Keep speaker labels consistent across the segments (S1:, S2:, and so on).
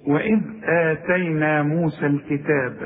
S1: وإذ آتينا موسى الكتاب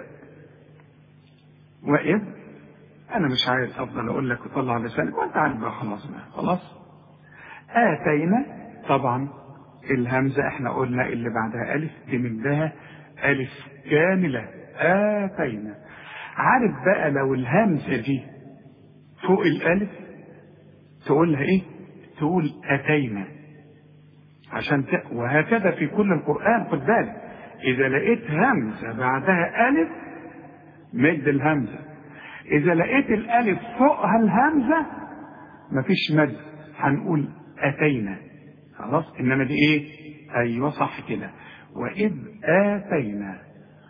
S1: وإذ أنا مش عايز أفضل أقول لك وطلع لسانك وأنت عارف بقى خلاص بقى خلاص آتينا طبعا الهمزة احنا قلنا اللي بعدها ألف تمدها ألف كاملة آتينا عارف بقى لو الهمزة دي فوق الألف تقولها إيه؟ تقول أتينا عشان ت... وهكذا في كل القرآن خد بالك إذا لقيت همزة بعدها ألف مد الهمزة إذا لقيت الألف فوقها الهمزة مفيش مد هنقول أتينا خلاص إنما دي إيه؟ أيوه صح كده وإذ آتينا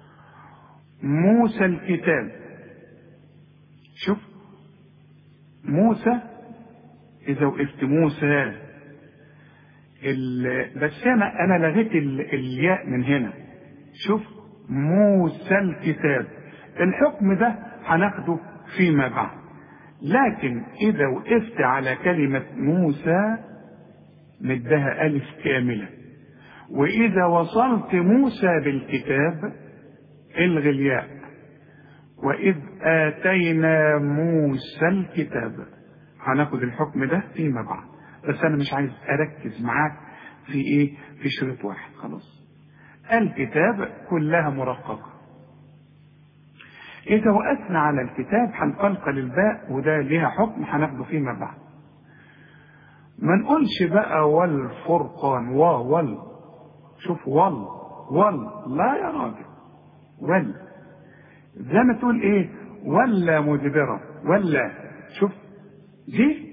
S1: موسى الكتاب شوف موسى إذا وقفت موسى بس أنا أنا لغيت الياء من هنا شوف موسى الكتاب الحكم ده هناخده فيما بعد لكن إذا وقفت على كلمة موسى مدها ألف كاملة وإذا وصلت موسى بالكتاب الغي الياء وإذ آتينا موسى الكتاب هناخد الحكم ده فيما بعد بس أنا مش عايز أركز معاك في إيه في شريط واحد خلاص الكتاب كلها مرققة إذا وقفنا على الكتاب هنقلقل الباء وده ليها حكم هناخده فيما بعد ما نقولش بقى والفرقان و وال شوف وال وال لا يا راجل ولا زي ما تقول ايه ولا مدبرة ولا شوف دي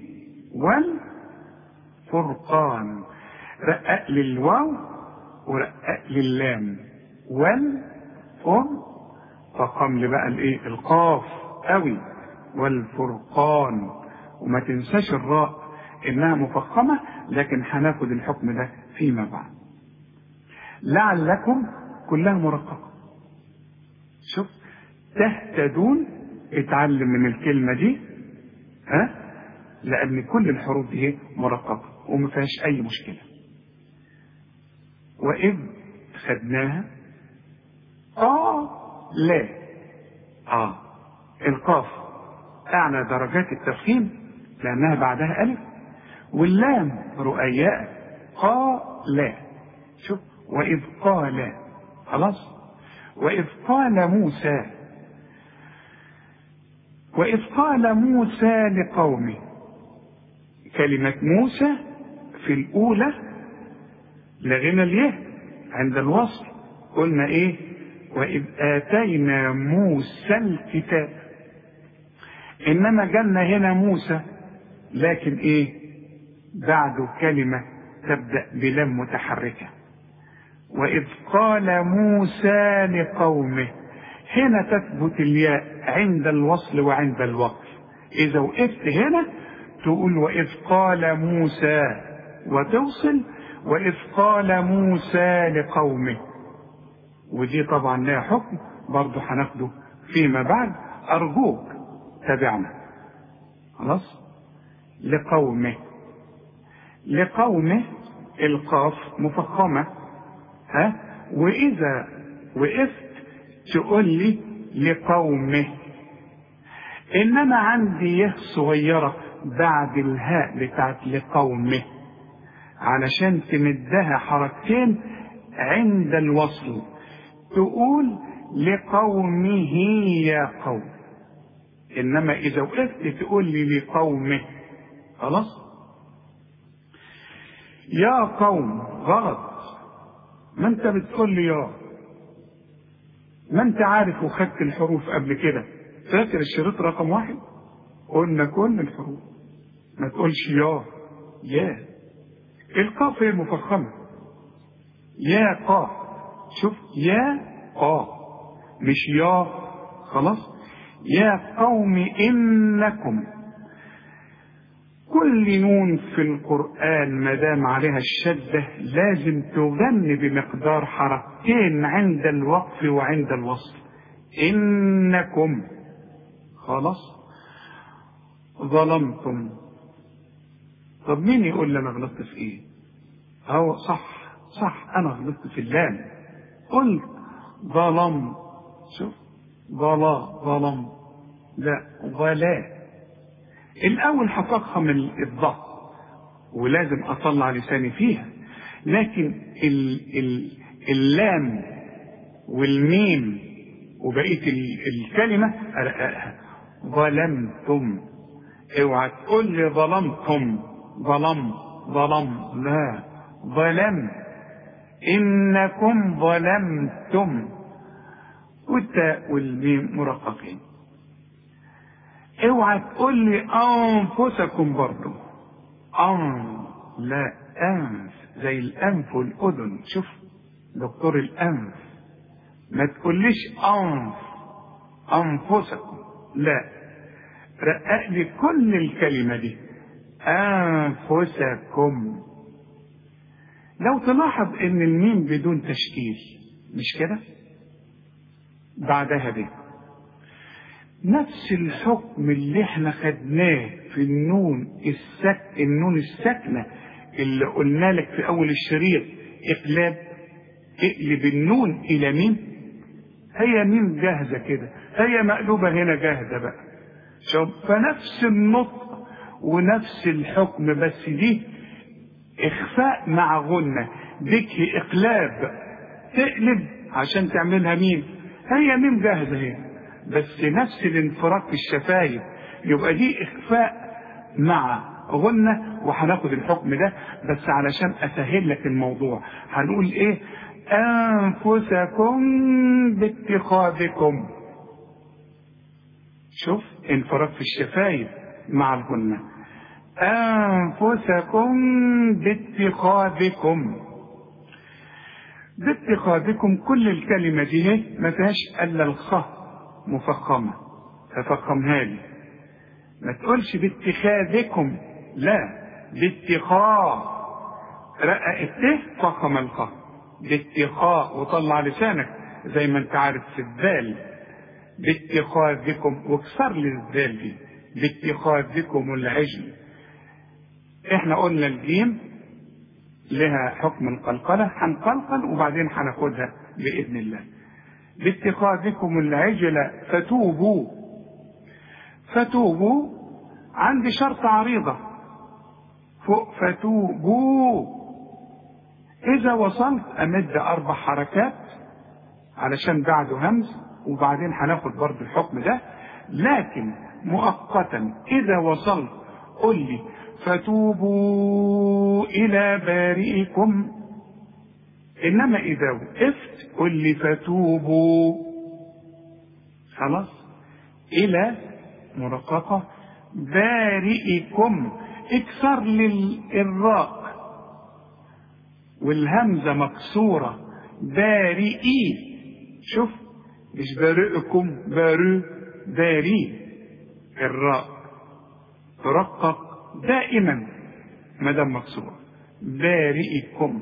S1: والفرقان رقق للواو ورقق للام والفر فقام لي بقى الايه القاف قوي والفرقان وما تنساش الراء انها مفخمه لكن هناخد الحكم ده فيما بعد لعلكم كلها مرققه شوف تهتدون اتعلم من الكلمه دي ها لان كل الحروف دي مرققه وما فيهاش اي مشكله واذ خدناها اه لا اه القاف اعلى درجات التفخيم لانها بعدها الف واللام رؤياء قال شوف واذ قال خلاص واذ قال موسى واذ قال موسى لقومه كلمه موسى في الاولى لغينا اليه عند الوصل قلنا ايه وإذ آتينا موسى الكتاب إنما جالنا هنا موسى لكن إيه بعده كلمة تبدأ بلم متحركة وإذ قال موسى لقومه هنا تثبت الياء عند الوصل وعند الوقف إذا وقفت هنا تقول وإذ قال موسى وتوصل وإذ قال موسى لقومه ودي طبعا لها حكم برضه هناخده فيما بعد أرجوك تابعنا خلاص لقومه لقومه القاف مفخمة ها وإذا وقفت تقول لي لقومه إنما عندي يه صغيرة بعد الهاء بتاعت لقومه علشان تمدها حركتين عند الوصل تقول لقومه يا قوم انما اذا وقفت تقول لي لقومه خلاص يا قوم غلط ما انت بتقول لي يا ما انت عارف وخدت الحروف قبل كده فاكر الشريط رقم واحد قلنا كل الحروف ما تقولش يا يا القاف هي المفخمه يا قاف شوف يا قا مش يا خلاص يا قوم إنكم كل نون في القرآن ما دام عليها الشدة لازم تغني بمقدار حركتين عند الوقف وعند الوصل إنكم خلاص ظلمتم طب مين يقول لي أنا غلطت في إيه؟ أهو صح صح أنا غلطت في اللام قلت ظلم شوف ظلا ظلم لا ظلا الأول هفخم الضغط ولازم أطلع لساني فيها لكن ال ال اللام والميم وبقية الكلمة أرققها ظلمتم اوعى تقول لي ظلمتم ظلم ظلم لا ظلم إنكم ظلمتم والتاء والميم مرققين اوعى تقول لي أنفسكم برضو أن لا أنف زي الأنف والأذن شوف دكتور الأنف ما تقوليش أنف أنفسكم لا رقق لي كل الكلمة دي أنفسكم لو تلاحظ إن الميم بدون تشكيل مش كده؟ بعدها دي نفس الحكم اللي احنا خدناه في النون السك النون الساكنه اللي قلنا لك في اول الشريط اقلاب اقلب النون الى ميم هي ميم جاهزه كده هي مقلوبه هنا جاهزه بقى شوف فنفس النطق ونفس الحكم بس دي اخفاء مع غنه ديك اقلاب تقلب عشان تعملها ميم هي ميم جاهزه هنا بس نفس الانفراج في الشفايف يبقى دي اخفاء مع غنة وهناخد الحكم ده بس علشان اسهل لك الموضوع هنقول ايه انفسكم باتخاذكم شوف انفراج في الشفايف مع الغنة انفسكم باتخاذكم باتخاذكم كل الكلمة دي ما فيهاش الا الخاء مفخمة ففخمها لي ما تقولش باتخاذكم لا باتخاذ رقق الت فخم الخاء باتخاذ وطلع لسانك زي ما انت عارف في الذال باتخاذكم واكسر لي الذال دي باتخاذكم العجل احنا قلنا الجيم لها حكم القلقلة هنقلقل وبعدين هناخدها بإذن الله باتخاذكم العجل فتوبوا فتوبوا عندي شرط عريضة فوق فتوبوا إذا وصلت أمد أربع حركات علشان بعده همز وبعدين هناخد برضه الحكم ده لكن مؤقتا إذا وصلت قل لي فتوبوا إلى بارئكم إنما إذا وقفت قل لي فتوبوا خلاص إلى مرققة بارئكم اكسر للراء والهمزة مكسورة بارئي شوف مش بارئكم بارئ باري الراء ترقق دائما ما دام مكسورة بارئكم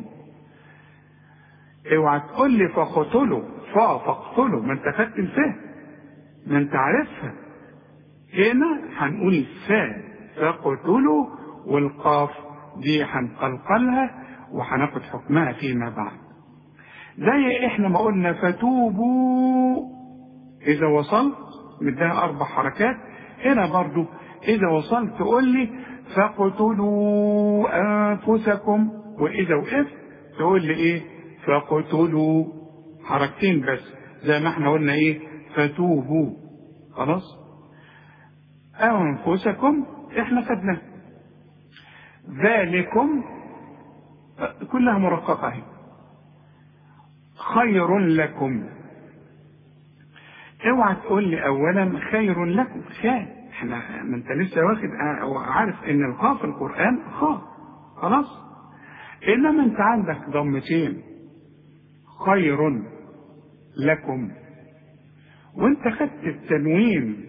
S1: اوعى تقول لي فقتلوا فا فاقتلوا ما انت خدت الفاء ما انت عارفها هنا هنقول فا فقتلوا والقاف دي هنقلقلها وهناخد حكمها فيما بعد زي احنا ما قلنا فتوبوا اذا وصلت مديها اربع حركات هنا برضو اذا وصلت تقول لي فاقتلوا انفسكم واذا وقفت تقول لي ايه فاقتلوا حركتين بس زي ما احنا قلنا ايه فتوبوا خلاص انفسكم احنا خدناها ذلكم كلها مرققه اهي خير لكم اوعى تقول لي اولا خير لكم خير احنا ما انت لسه واخد عارف ان الخاء في القران خاء خلاص انما انت عندك ضمتين خير لكم وانت خدت التنوين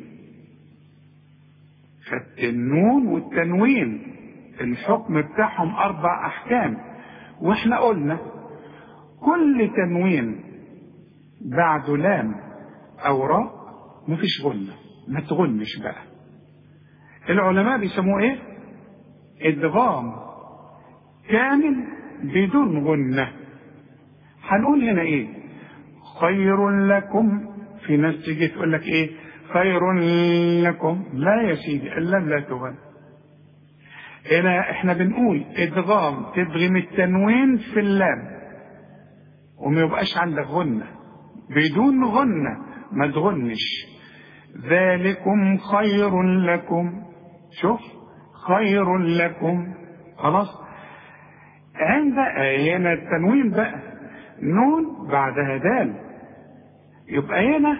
S1: خدت النون والتنوين الحكم بتاعهم اربع احكام واحنا قلنا كل تنوين بعده لام او راء مفيش غنة ما تغنش بقى العلماء بيسموه ايه ادغام كامل بدون غنة هنقول هنا ايه خير لكم في ناس تيجي تقول لك ايه خير لكم لا يا سيدي اللام لا تغن هنا احنا بنقول ادغام تدغم التنوين في اللام وما يبقاش عندك غنة بدون غنة ما تغنش ذلكم خير لكم شوف خير لكم خلاص عند هنا التنوين بقى نون بعدها دال يبقى هنا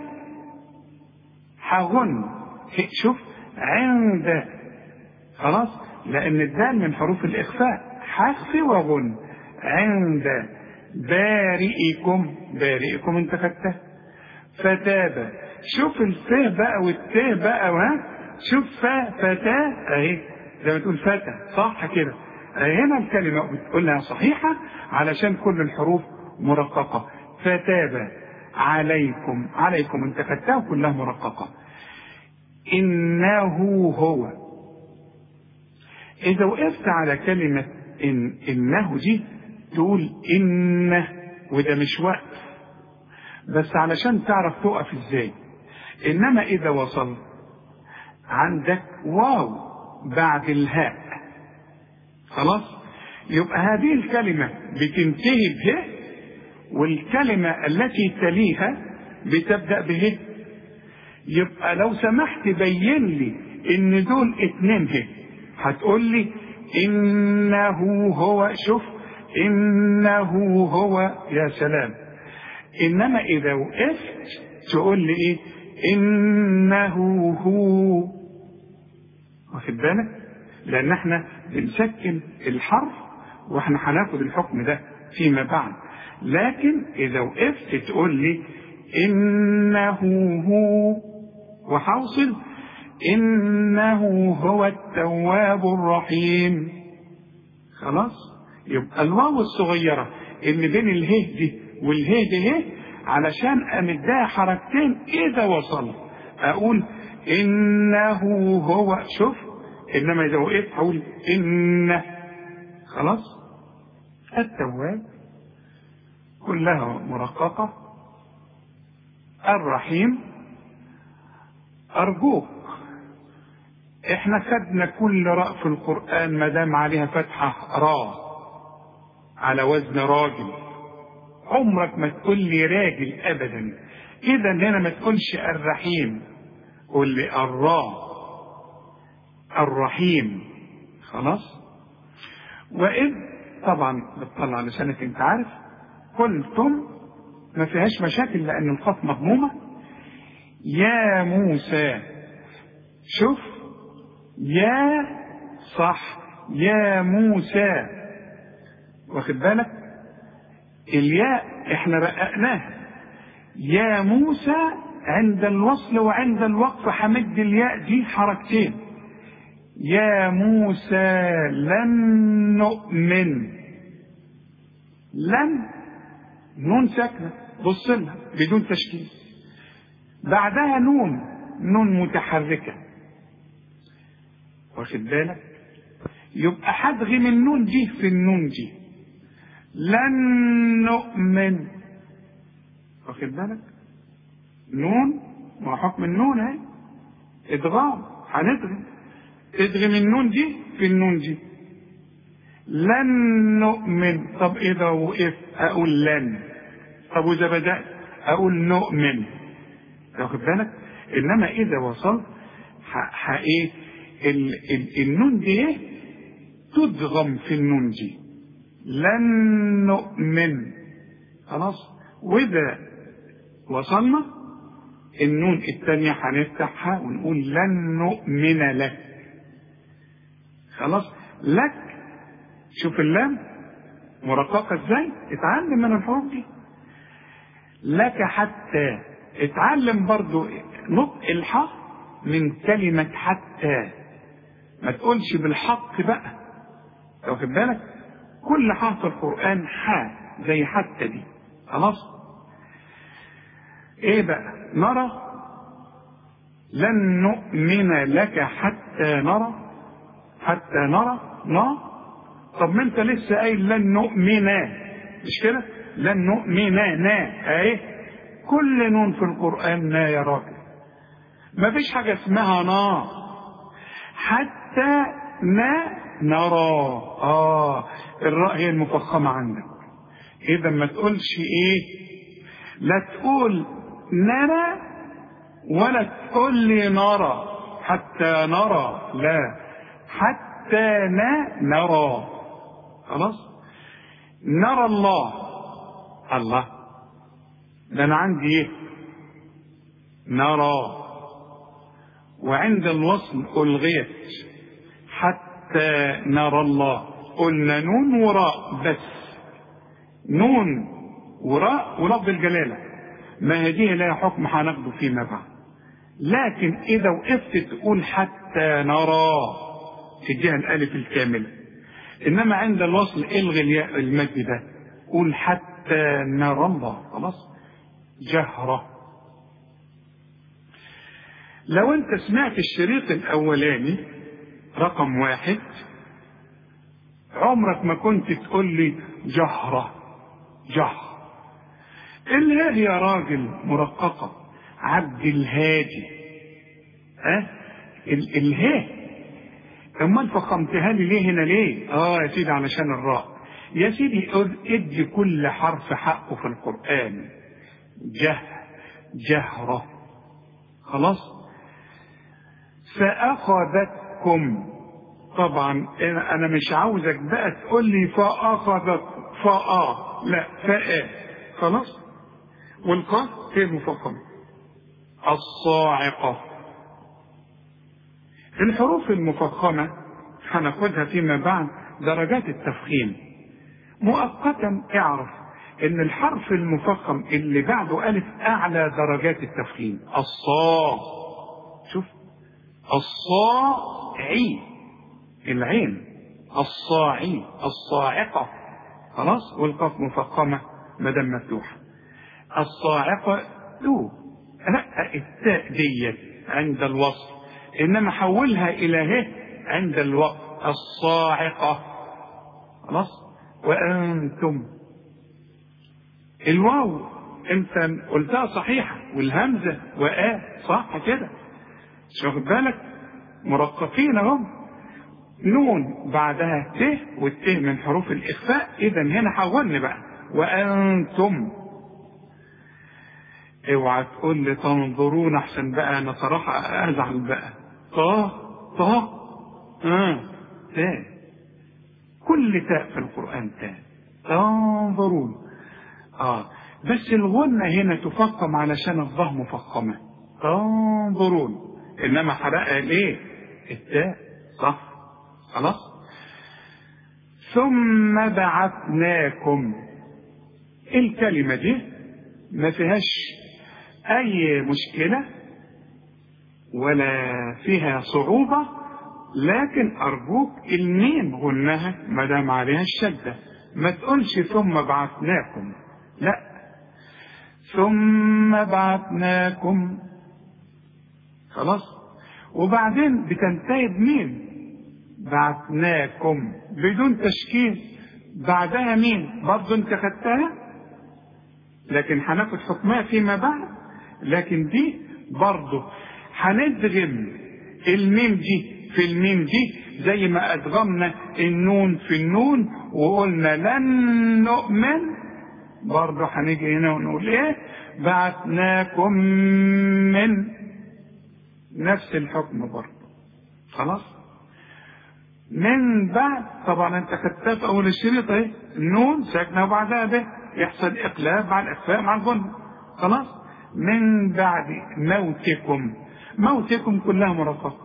S1: هغن شوف عند خلاص لأن الدال من حروف الإخفاء حخفي وغن عند بارئكم بارئكم انت خدتها فتاب شوف الفه بقى والتاء بقى ها شوف فا فتاة اهي زي ما تقول فتى صح كده هنا الكلمة بتقولها صحيحة علشان كل الحروف مرققة فتاب عليكم عليكم انت خدتها كلها مرققة إنه هو إذا وقفت على كلمة إن إنه دي تقول إن وده مش وقف بس علشان تعرف تقف إزاي إنما إذا وصل عندك واو بعد الهاء خلاص يبقى هذه الكلمة بتنتهي به والكلمة التي تليها بتبدأ به يبقى لو سمحت بين لي ان دول اتنين هي هتقول لي انه هو شوف انه هو يا سلام انما اذا وقفت تقول لي ايه انه هو واخد بالك لان احنا بنسكن الحرف واحنا هناخد الحكم ده فيما بعد لكن اذا وقفت تقول لي انه هو وحوصل انه هو التواب الرحيم خلاص يبقى الواو الصغيرة اللي بين اله دي واله دي هي علشان امدها حركتين اذا وصل اقول انه هو شوف انما اذا وقفت هقول ان خلاص التواب كلها مرققة الرحيم أرجوك احنا خدنا كل راء في القرآن ما دام عليها فتحة راء على وزن راجل عمرك ما تقول لي راجل أبدا إذا هنا ما تقولش الرحيم قول لي الراء الرحيم خلاص وإذ طبعا بتطلع لسانك انت عارف قلتم ما فيهاش مشاكل لأن القاف مضمومة يا موسى شوف يا صح يا موسى واخد بالك الياء احنا رققناها يا موسى عند الوصل وعند الوقف حمد الياء دي حركتين يا موسى لن نؤمن لن نون ساكنة بص لها بدون تشكيل بعدها نون نون متحركة واخد بالك يبقى هدغم النون دي في النون دي لن نؤمن واخد بالك نون ما حكم النون اهي ادغام هندغم ادغم النون دي في النون دي لن نؤمن طب اذا وقف اقول لن طب واذا بدات اقول نؤمن واخد بالك انما اذا وصلت ح ايه ال ال النون دي ايه تدغم في النون دي لن نؤمن خلاص واذا وصلنا النون الثانية هنفتحها ونقول لن نؤمن لك خلاص لك شوف اللام مرققة ازاي اتعلم من الحروف دي لك حتى اتعلم برضو نطق الحق من كلمة حتى ما تقولش بالحق بقى واخد بالك كل حرف في القرآن حا زي حتى دي خلاص ايه بقى نرى لن نؤمن لك حتى نرى حتى نرى نا طب ما انت لسه قايل لن نؤمن مش كده لن نؤمن نا اهي كل نون في القرآن نا يا راجل ما فيش حاجة اسمها نا حتى نا نرى اه الراء هي المفخمة عندك اذا ما تقولش ايه لا تقول نرى ولا تقول لي نرى حتى نرى لا حتى نا نرى خلاص نرى الله الله ده انا عندي ايه نرى وعند الوصل الغيت حتى نرى الله قلنا نون وراء بس نون وراء ولفظ الجلاله ما هذه لها حكم هناخده فيما بعد لكن اذا وقفت تقول حتى نرى تديها الالف الكامله انما عند الوصل الغي الياء المد ده قول حتى نرى الله خلاص جهرة لو انت سمعت الشريط الاولاني رقم واحد عمرك ما كنت تقول لي جهرة جهر الهاء يا راجل مرققة عبد الهادي ها أه؟ الهاء امال فخمتها لي ليه هنا ليه اه يا سيدي علشان الراء يا سيدي ادي كل حرف حقه في القرآن جه جهرة خلاص فأخذتكم طبعا أنا مش عاوزك بقى تقول لي فأخذت فأ لا فأ خلاص والقاف هي المفخمة الصاعقة الحروف المفخمة هناخدها فيما بعد درجات التفخيم مؤقتا اعرف ان الحرف المفخم اللي بعده الف اعلى درجات التفخيم الصا شوف الصاعي العين الصاعي الصاعقة خلاص والقاف مفخمة مدام مفتوحة الصاعقة تو لا التاء ديت عند الوصل انما حولها الى ه عند الوقت الصاعقة خلاص وانتم الواو انت قلتها صحيحة والهمزة وآ صح كده مش واخد بالك مرققين اهم نون بعدها ت والت من حروف الإخفاء إذا هنا حولني بقى وأنتم اوعى تقول لي تنظرون احسن بقى انا صراحة ازعل بقى طه طه اه تاء كل تاء في القرآن تاء تنظرون اه بس الغنة هنا تفخم علشان الظه مفخمة تنظرون انما حرقها ليه التاء صح خلاص ثم بعثناكم الكلمة دي ما فيهاش اي مشكلة ولا فيها صعوبة لكن ارجوك الميم غنها ما دام عليها الشدة ما تقولش ثم بعثناكم لا ثم بعثناكم خلاص وبعدين بتنتهي بمين بعثناكم بدون تشكيل بعدها مين برضه انت خدتها لكن هناخد حكمها فيما بعد لكن دي برضه هندغم الميم دي في الميم دي زي ما ادغمنا النون في النون وقلنا لن نؤمن برضه هنيجي هنا ونقول ايه بعثناكم من نفس الحكم برضه خلاص من بعد طبعا انت خدتها في اول الشريط اهي النون ساكنه وبعدها به يحصل اقلاب مع الاخفاء مع الجنة خلاص من بعد موتكم موتكم كلها مرققه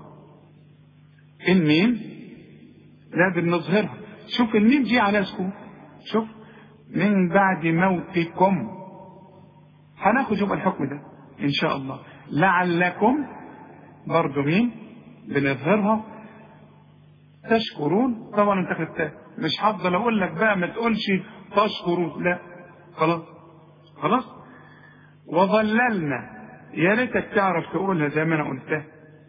S1: الميم لازم نظهرها شوف الميم دي على سكون شوف من بعد موتكم هناخد يبقى الحكم ده ان شاء الله لعلكم برضو مين بنظهرها تشكرون طبعا انت خدتها مش هفضل اقول لك بقى ما تقولش تشكرون لا خلاص خلاص وظللنا يا ريتك تعرف تقولها زي ما انا قلتها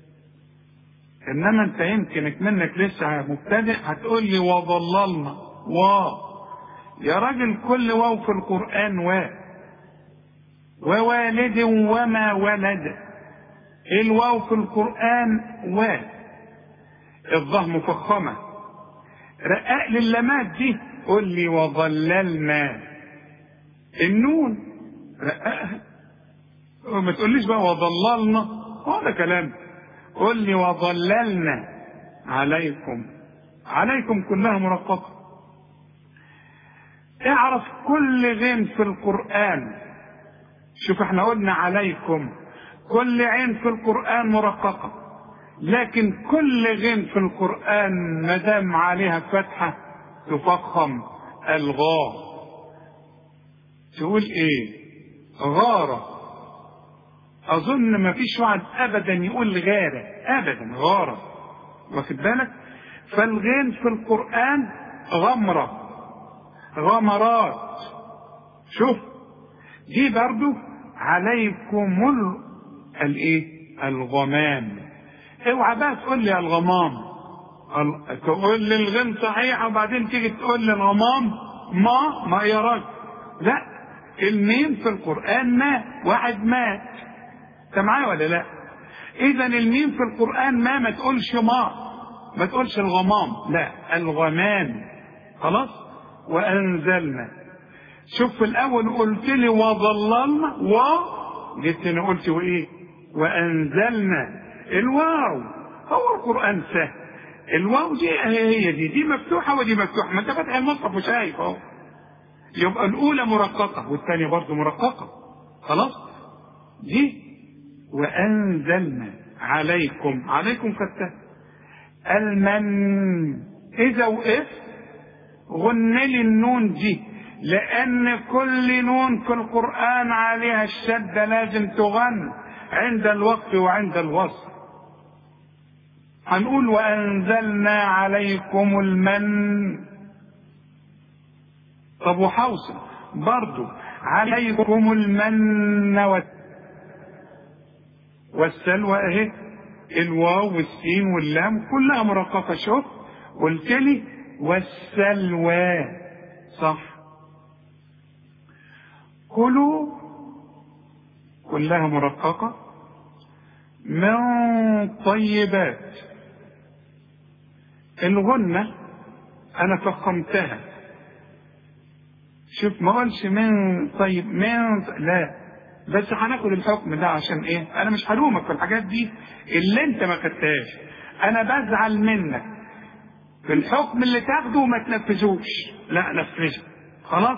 S1: انما انت يمكن منك لسه مبتدئ هتقول لي وظللنا و يا راجل كل واو في القران و ووالد وما ولد الواو في القرآن و الظه مفخمة رقاق للمات دي قل لي وظللنا النون رققها ما تقوليش بقى وضللنا هذا كلام قل لي وظللنا عليكم عليكم كلها مرققة اعرف كل غين في القرآن شوف احنا قلنا عليكم كل عين في القرآن مرققة لكن كل غين في القرآن ما دام عليها فتحة تفخم الغاء تقول ايه غارة اظن ما فيش واحد ابدا يقول غارة ابدا غارة واخد بالك فالغين في القرآن غمرة غمرات شوف دي برضو عليكم ال... الايه الغمام اوعى بقى تقول لي الغمام ال... تقول لي الغين صحيح وبعدين تيجي تقول لي الغمام ما ما يا راجل لا الميم في القرآن ما واحد مات انت معايا ولا لا اذا الميم في القرآن ما ما تقولش ما ما تقولش الغمام لا الغمام خلاص وانزلنا شوف في الاول قلت لي وظللنا و جيت انا قلت وايه وانزلنا الواو هو القران سهل الواو دي هي دي دي مفتوحه ودي مفتوحه ما انت فاتح المصحف وشايف اهو يبقى الاولى مرققه والثانيه برضه مرققه خلاص دي وانزلنا عليكم عليكم فتاه المن اذا وقفت غن لي النون دي لأن كل نون في القرآن عليها الشدة لازم تغن عند الوقت وعند الوصف هنقول وأنزلنا عليكم المن طب وحوصل برضو عليكم المن والسلوى اهي الواو والسين واللام كلها مرققة شوف قلت لي والسلوى صح كلوا كلها مرققة من طيبات الغنة أنا فخمتها شوف ما قالش من طيب من لا بس هناخد الحكم ده عشان ايه انا مش هلومك في الحاجات دي اللي انت ما خدتهاش انا بزعل منك في الحكم اللي تاخده وما تنفذوش لا نفذه خلاص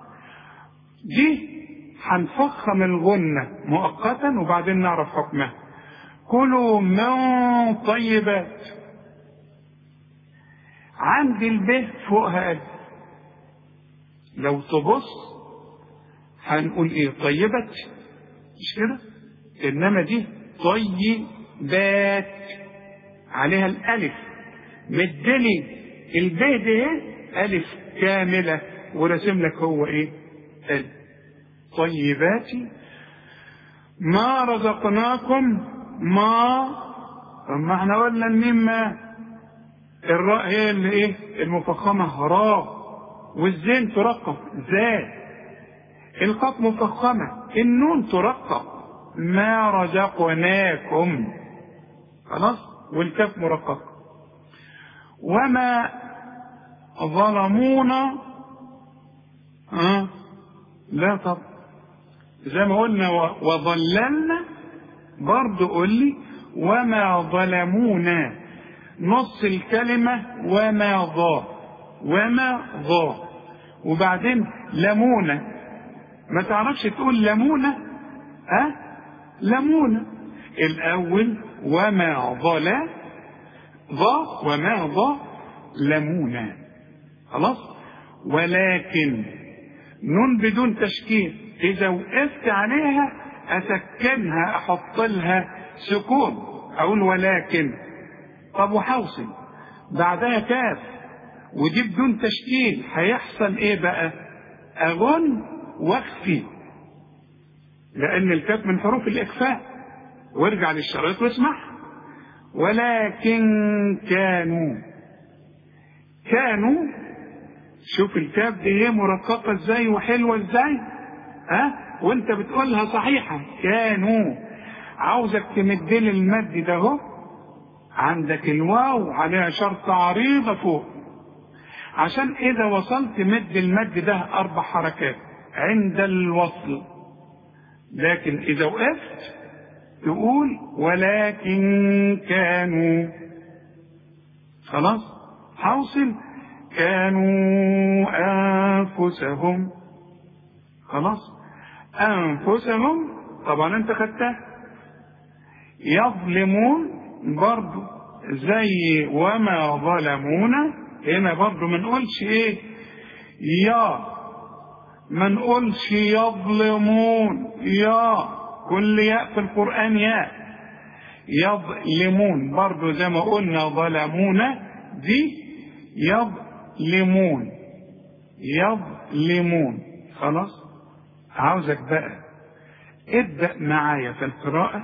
S1: دي هنفخم الغنة مؤقتا وبعدين نعرف حكمها كلوا من طيبات عندي الب فوقها ألف لو تبص هنقول ايه طيبت مش كده انما دي طيبات عليها الالف مدني الب دي الف كامله ورسم لك هو ايه الف طيبات ما رزقناكم ما ما احنا قلنا الميم ما الراء هي اللي ايه المفخمه راء والزين ترقق زاد القاف مفخمة النون ترقق ما رزقناكم خلاص والكاف مرقق وما ظلمونا أه؟ لا طب زي ما قلنا وظللنا برضو قول لي وما ظلمونا نص الكلمة وما ظا وما ظا وبعدين لمونا ما تعرفش تقول لمونة ها أه؟ لمونة الأول وما ظلا ظا وما ظا لمونة خلاص ولكن نون بدون تشكيل إذا وقفت عليها أسكنها أحط لها سكون أقول ولكن طب وحوصل بعدها كاف ودي بدون تشكيل هيحصل إيه بقى؟ أغن واخفي لأن الكاف من حروف الإخفاء وارجع للشريط واسمع ولكن كانوا كانوا شوف الكاف دي هي مرققة ازاي وحلوة ازاي ها وانت بتقولها صحيحة كانوا عاوزك تمد لي المد ده اهو عندك الواو عليها شرط عريضة فوق عشان إذا وصلت مد المد ده أربع حركات عند الوصل لكن إذا وقفت تقول ولكن كانوا خلاص حوصل كانوا أنفسهم خلاص أنفسهم طبعا أنت خدتها يظلمون برضو زي وما ظلمونا هنا برضو ما نقولش ايه يا ما نقولش يظلمون يا كل ياء في القرآن ياء يظلمون برضو زي ما قلنا ظلمونا دي يظلمون يظلمون خلاص عاوزك بقى ابدأ معايا في القراءة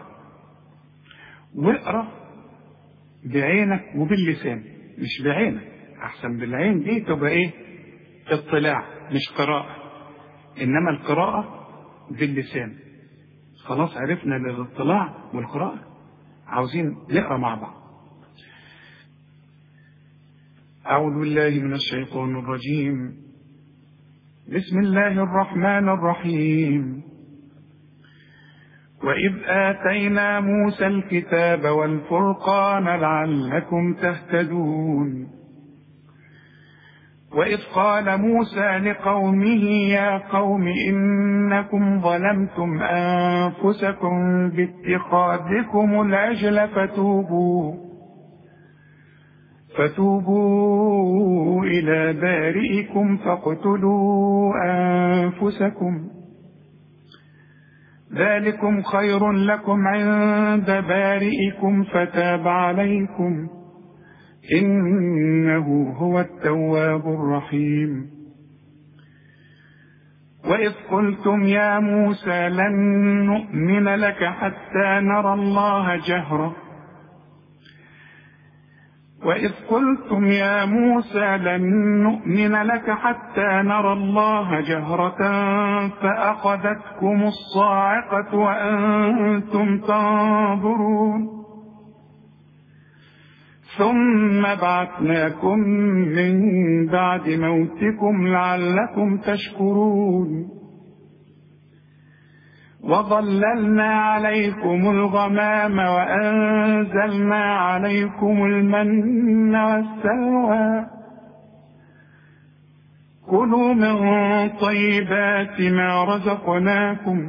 S1: واقرأ بعينك وباللسان مش بعينك احسن بالعين دي تبقى ايه اطلاع مش قراءة انما القراءة باللسان خلاص عرفنا الاطلاع والقراءة عاوزين نقرا مع بعض أعوذ بالله من الشيطان الرجيم بسم الله الرحمن الرحيم وإذ آتينا موسى الكتاب والفرقان لعلكم تهتدون وإذ قال موسى لقومه يا قوم إنكم ظلمتم أنفسكم باتخاذكم العجل فتوبوا فتوبوا إلى بارئكم فاقتلوا أنفسكم ذلكم خير لكم عند بارئكم فتاب عليكم إنه هو التواب الرحيم وإذ قلتم يا موسى لن نؤمن لك حتى نرى الله جهرة وإذ قلتم يا موسى لن نؤمن لك حتى نرى الله جهرة فأخذتكم الصاعقة وأنتم تنظرون ثم بعثناكم من بعد موتكم لعلكم تشكرون وظللنا عليكم الغمام وأنزلنا عليكم المن والسلوى كلوا من طيبات ما رزقناكم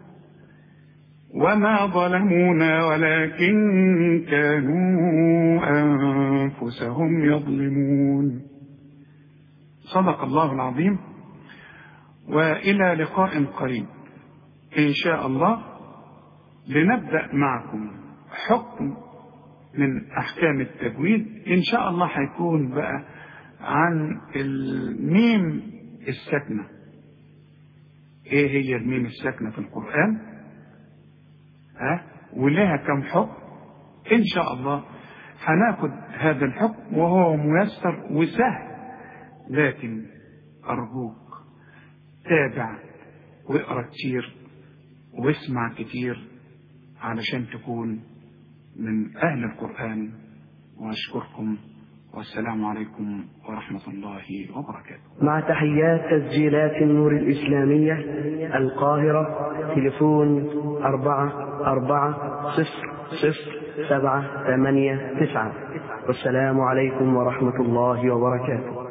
S1: وما ظلمونا ولكن كانوا أنفسهم يظلمون صدق الله العظيم وإلى لقاء قريب إن شاء الله لنبدأ معكم حكم من أحكام التجويد إن شاء الله هيكون بقى عن الميم الساكنة إيه هي الميم الساكنة في القرآن ها ولها كم حكم إن شاء الله هناخد هذا الحكم وهو ميسر وسهل لكن أرجوك تابع واقرا كتير واسمع كتير علشان تكون من أهل القرآن وأشكركم والسلام عليكم ورحمة الله وبركاته
S2: مع تحيات تسجيلات النور الإسلامية القاهرة تليفون أربعة أربعة صفر صفر سبعة ثمانية تسعة والسلام عليكم ورحمة الله وبركاته